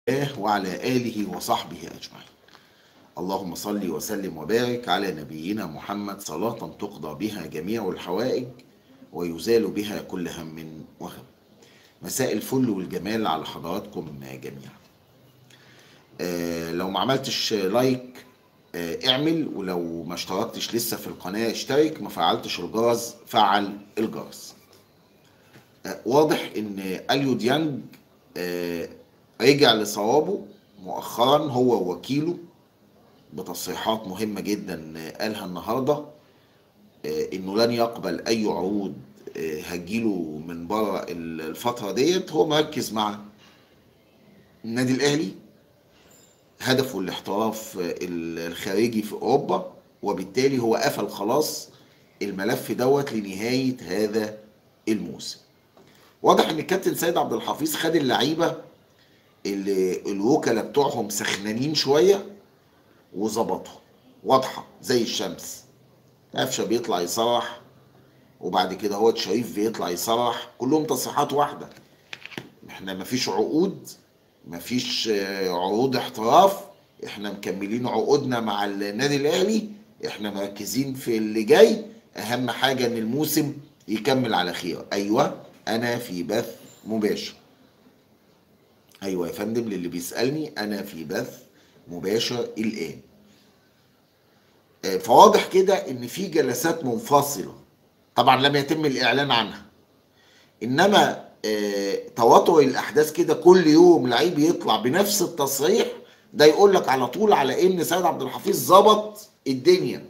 الله وعلى آله وصحبه أجمعين اللهم صل وسلم وبارك على نبينا محمد صلاة تقضى بها جميع الحوائج ويزال بها كل هم وهم مساء الفل والجمال على حضراتكم جميعا آه لو ما عملتش لايك آه اعمل ولو ما اشتركتش لسه في القناة اشترك ما فعلتش الجرس فعل الجرس آه واضح ان اليو ديانج آه رجع لصوابه مؤخرا هو ووكيله بتصريحات مهمة جدا قالها النهاردة انه لن يقبل اي عروض هتجيله من بره الفترة ديت هو مركز مع النادي الاهلي هدفه الاحتراف الخارجي في اوروبا وبالتالي هو قفل خلاص الملف دوت لنهاية هذا الموسم واضح ان الكابتن سيد عبد الحفيظ خد اللعيبه اللي الوكلاء بتوعهم سخنانين شويه وظبطهم واضحه زي الشمس قفشه بيطلع يصرح وبعد كده هو شريف بيطلع يصرح كلهم تصريحات واحده احنا مفيش عقود مفيش عروض احتراف احنا مكملين عقودنا مع النادي الاهلي احنا مركزين في اللي جاي اهم حاجه ان الموسم يكمل على خير ايوه انا في بث مباشر ايوه يا فندم للي بيسالني انا في بث مباشر الان فواضح كده ان في جلسات منفصله طبعا لم يتم الاعلان عنها انما تواتر الاحداث كده كل يوم لعيب يطلع بنفس التصريح ده يقول لك على طول على ان سيد عبد الحفيظ ظبط الدنيا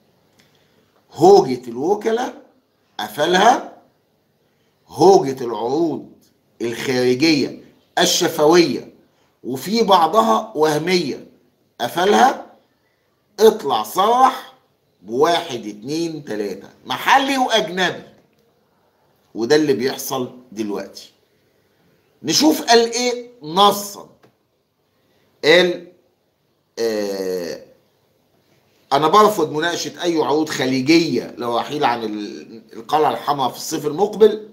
هوجة الوكلاء قفلها هوجة العروض الخارجية الشفوية وفي بعضها وهمية قفلها اطلع صرح بواحد اتنين تلاتة محلي واجنبي وده اللي بيحصل دلوقتي نشوف قال ايه نصا قال آه انا برفض مناقشة اي عروض خليجية لرحيل عن القلعة الحمراء في الصيف المقبل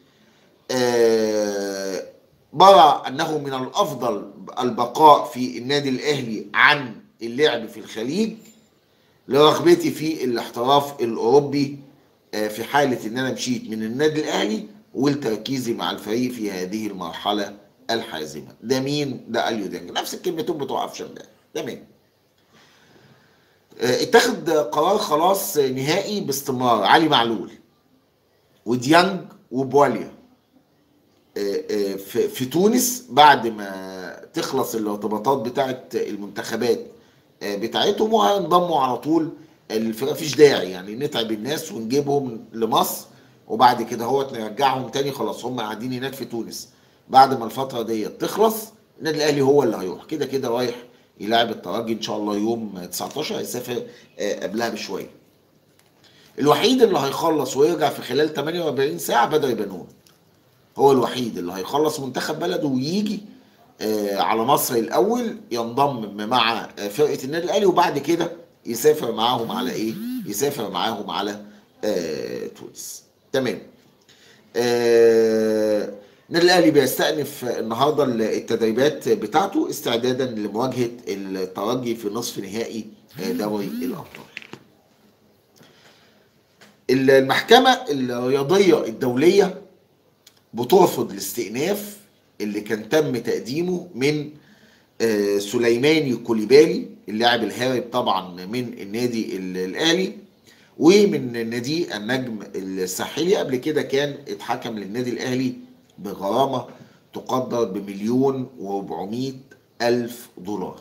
آه برى انه من الافضل البقاء في النادي الاهلي عن اللعب في الخليج لرغبتي في الاحتراف الاوروبي في حاله ان انا مشيت من النادي الاهلي ولتركيزي مع الفريق في هذه المرحله الحازمه ده مين ده اليو ديانج نفس الكلمتين بتوع افشن ده ده مين اتخذ قرار خلاص نهائي باستمرار علي معلول وديانج وبواليا في تونس بعد ما تخلص الارتباطات بتاعه المنتخبات بتاعتهم وهينضموا على طول الفرقه مفيش داعي يعني نتعب الناس ونجيبهم لمصر وبعد كده هو نرجعهم تاني خلاص هم قاعدين هناك في تونس بعد ما الفتره ديت تخلص النادي الاهلي هو اللي هيروح كده كده رايح يلاعب الترجي ان شاء الله يوم 19 هيسافر قبلها بشويه الوحيد اللي هيخلص ويرجع في خلال 48 ساعه بدر بنون هو الوحيد اللي هيخلص منتخب بلده ويجي آه على مصر الاول ينضم مع آه فرقه النادي الاهلي وبعد كده يسافر معاهم على ايه؟ يسافر معاهم على آه تونس. تمام. النادي الاهلي بيستأنف النهارده التدريبات بتاعته استعدادا لمواجهه الترجي في نصف نهائي دوري الابطال. المحكمه الرياضيه الدوليه بترفض الاستئناف اللي كان تم تقديمه من سليماني كوليبالي اللاعب الهارب طبعا من النادي الاهلي ومن نادي النجم الساحلي قبل كده كان اتحكم للنادي الاهلي بغرامه تقدر بمليون و400 الف دولار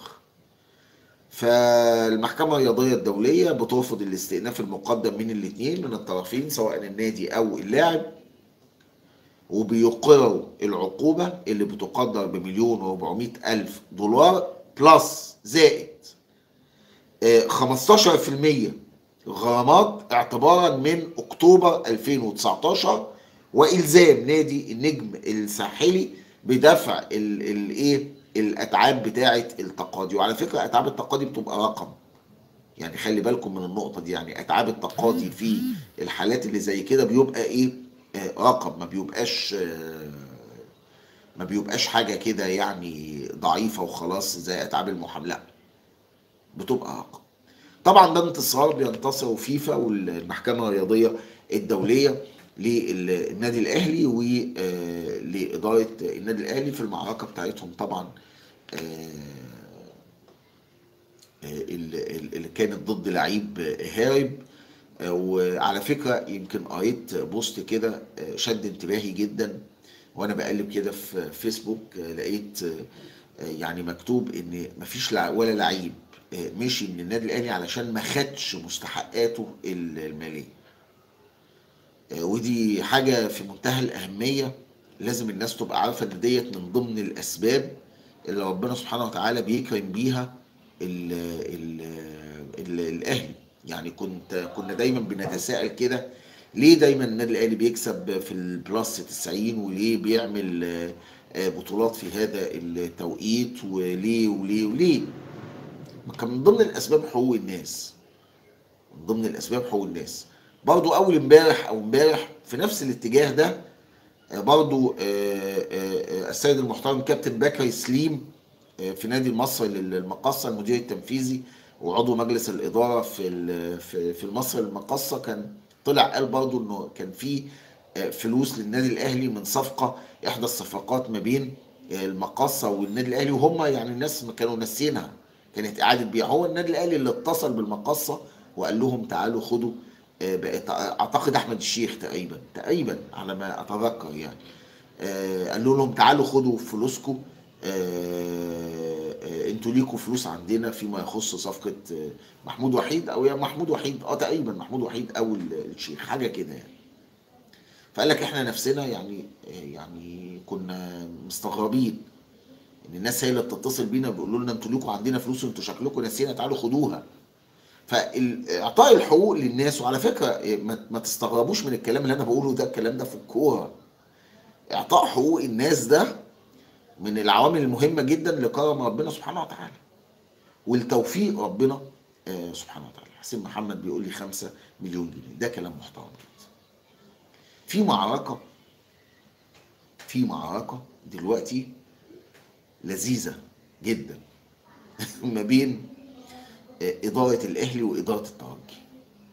فالمحكمه الرياضيه الدوليه بترفض الاستئناف المقدم من الاثنين من الطرفين سواء النادي او اللاعب وبيقرروا العقوبة اللي بتقدر بمليون واربعمائة ألف دولار بلس زائد خمستاشر في المية غرامات اعتبارا من أكتوبر 2019 وإلزام نادي النجم الساحلي بدفع الايه الأتعاب بتاعة التقاضي وعلى فكرة أتعاب التقاضي بتبقى رقم يعني خلي بالكم من النقطة دي يعني أتعاب التقاضي في الحالات اللي زي كده بيبقى إيه رقم ما بيبقاش ما بيبقاش حاجه كده يعني ضعيفه وخلاص زي اتعاب المحاماه لا بتبقى اقوى طبعا ده انتصار بينتصر فيفا والمحكمه الرياضيه الدوليه للنادي الاهلي ولاداره النادي الاهلي في المعركه بتاعتهم طبعا آه، آه، اللي اللي كانت ضد لعيب هارب آه، وعلى فكره يمكن قريت بوست كده آه، شد انتباهي جدا وانا بقلب كده في فيسبوك آه، لقيت آه، يعني مكتوب ان مفيش لع- ولا لعيب آه، مشي من النادي الاهلي علشان ما خدش مستحقاته الماليه آه، ودي حاجه في منتهى الاهميه لازم الناس تبقى عارفه ان ديت من ضمن الاسباب اللي ربنا سبحانه وتعالى بيكرم بيها ال ال ال الاهلي يعني كنت كنا دايما بنتساءل كده ليه دايما النادي الاهلي بيكسب في البلس 90 وليه بيعمل آه، آه، بطولات في هذا التوقيت وليه وليه وليه ما كان من ضمن الاسباب حقوق الناس من ضمن الاسباب حقوق الناس برضو اول امبارح او امبارح في نفس الاتجاه ده آه، برضو آه، آه، آه، السيد المحترم كابتن بكري سليم آه، في نادي المصري للمقصه المدير التنفيذي وعضو مجلس الاداره في ال- في في المصري للمقصه كان طلع قال برضو انه كان في آه، فلوس للنادي الاهلي من صفقه احدى الصفقات ما بين آه، المقصه والنادي الاهلي وهم يعني الناس ما كانوا ناسينها كانت اعاده بيع هو النادي الاهلي اللي اتصل بالمقصه وقال لهم تعالوا خدوا آه، بقت اعتقد احمد الشيخ تقريبا تقريبا على ما اتذكر يعني آه، قالوا لهم تعالوا خدوا فلوسكم آه، آه، انتوا ليكوا فلوس عندنا فيما يخص صفقه آه، محمود وحيد او يا محمود وحيد اه تقريبا محمود وحيد او ال- الشيخ حاجه كده يعني فقال لك احنا نفسنا يعني آه، يعني كنا مستغربين ان الناس هي اللي بتتصل بينا بيقولوا لنا انتوا ليكوا عندنا فلوس وانتوا شكلكم ناسينا تعالوا خدوها فاعطاء الحقوق للناس وعلى فكره ما ما تستغربوش من الكلام اللي انا بقوله ده الكلام ده في الكوره اعطاء حقوق الناس ده من العوامل المهمه جدا لكرم ربنا سبحانه وتعالى والتوفيق ربنا آه، سبحانه وتعالى حسين محمد بيقول لي 5 مليون جنيه ده كلام محترم جدا في معركه في معركه دلوقتي لذيذه جدا ما بين آه، اداره الاهلي واداره الترجي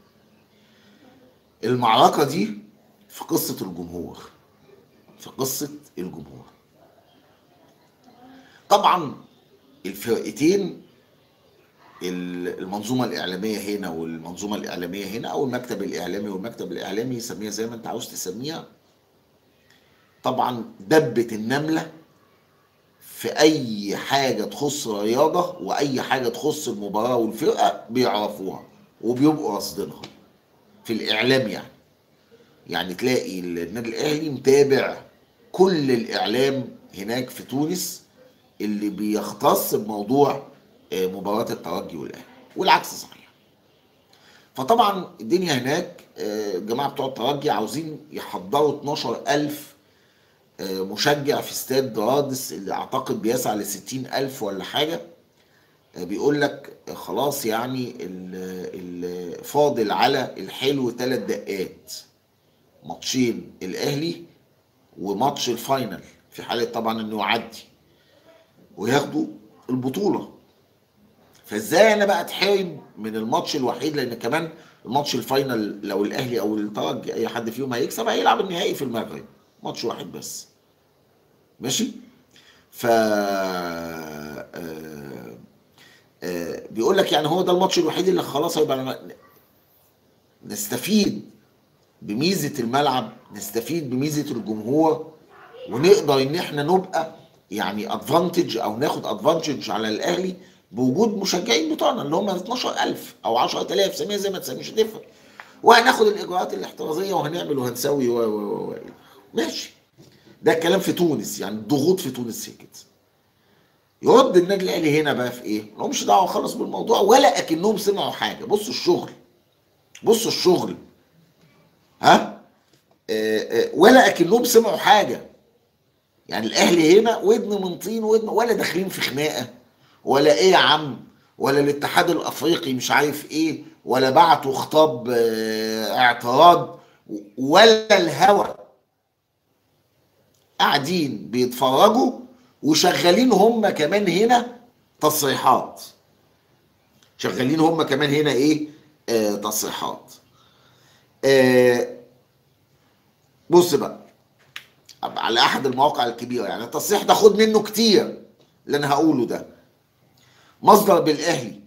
المعركه دي في قصه الجمهور في قصه الجمهور طبعا الفرقتين ال- المنظومه الاعلاميه هنا والمنظومه الاعلاميه هنا او المكتب الاعلامي والمكتب الاعلامي سميها زي ما انت عاوز تسميها طبعا دبه النمله في اي حاجه تخص رياضه واي حاجه تخص المباراه والفرقه بيعرفوها وبيبقوا راصدينها في الاعلام يعني يعني تلاقي النادي الاهلي متابع كل الاعلام هناك في تونس اللي بيختص بموضوع آه، مباراه الترجي والاهلي والعكس صحيح فطبعا الدنيا هناك آه، الجماعه بتوع الترجي عاوزين يحضروا 12000 آه، مشجع في استاد رادس اللي اعتقد بيسعى ل 60000 ولا حاجه آه، بيقول لك آه، خلاص يعني ال- ال- فاضل على الحلو ثلاث دقات ماتشين الاهلي وماتش الفاينل في حاله طبعا انه يعدي وياخدوا البطوله فازاي انا بقى اتحرم من الماتش الوحيد لان كمان الماتش الفاينل لو الاهلي او الترجي اي حد فيهم هيكسب هيلعب النهائي في المغرب ماتش واحد بس ماشي ف آه، آه، بيقول لك يعني هو ده الماتش الوحيد اللي خلاص هيبقى نستفيد بميزه الملعب نستفيد بميزه الجمهور ونقدر ان احنا نبقى يعني ادفانتج او ناخد ادفانتج على الاهلي بوجود مشجعين بتوعنا اللي هم 12000 او 10000 سميها زي ما تسميش تفرق وهناخد الاجراءات الاحترازيه وهنعمل وهنسوي و و و ماشي ده الكلام في تونس يعني الضغوط في تونس سكت يرد النادي الاهلي هنا بقى في ايه؟ مش دعوه خالص بالموضوع ولا اكنهم سمعوا حاجه بصوا الشغل بصوا الشغل ها آه، آه، ولا اكنهم سمعوا حاجه يعني الاهلي هنا ودن من طين ودن ولا داخلين في خناقه ولا ايه يا عم ولا الاتحاد الافريقي مش عارف ايه ولا بعتوا خطاب آه، اعتراض ولا الهوى قاعدين بيتفرجوا وشغالين هم كمان هنا تصريحات شغالين هم كمان هنا ايه آه تصريحات آه بص بقى على احد المواقع الكبيره يعني التصريح ده خد منه كتير اللي انا هقوله ده مصدر بالاهلي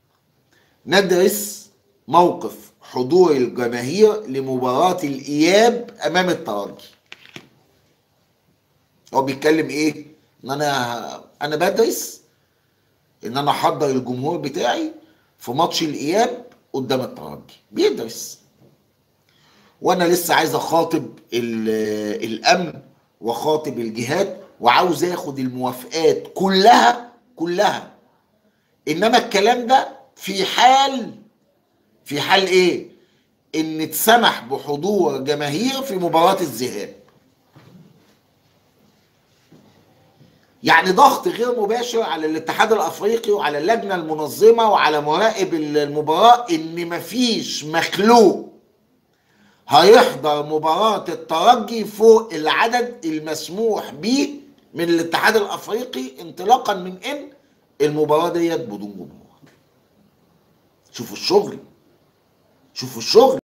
ندرس موقف حضور الجماهير لمباراة الإياب أمام الترجي هو بيتكلم إيه؟ إن أنا أنا بدرس إن أنا أحضر الجمهور بتاعي في ماتش الإياب قدام الترجي بيدرس وأنا لسه عايز أخاطب الأمن وخاطب الجهات وعاوز آخد الموافقات كلها كلها إنما الكلام ده في حال في حال ايه ان اتسمح بحضور جماهير في مباراة الذهاب يعني ضغط غير مباشر على الاتحاد الافريقي وعلى اللجنة المنظمة وعلى مراقب المباراة ان مفيش مخلوق هيحضر مباراة الترجي فوق العدد المسموح به من الاتحاد الافريقي انطلاقا من ان المباراة ديت بدون جمهور شوفوا الشغل شوفوا الشغل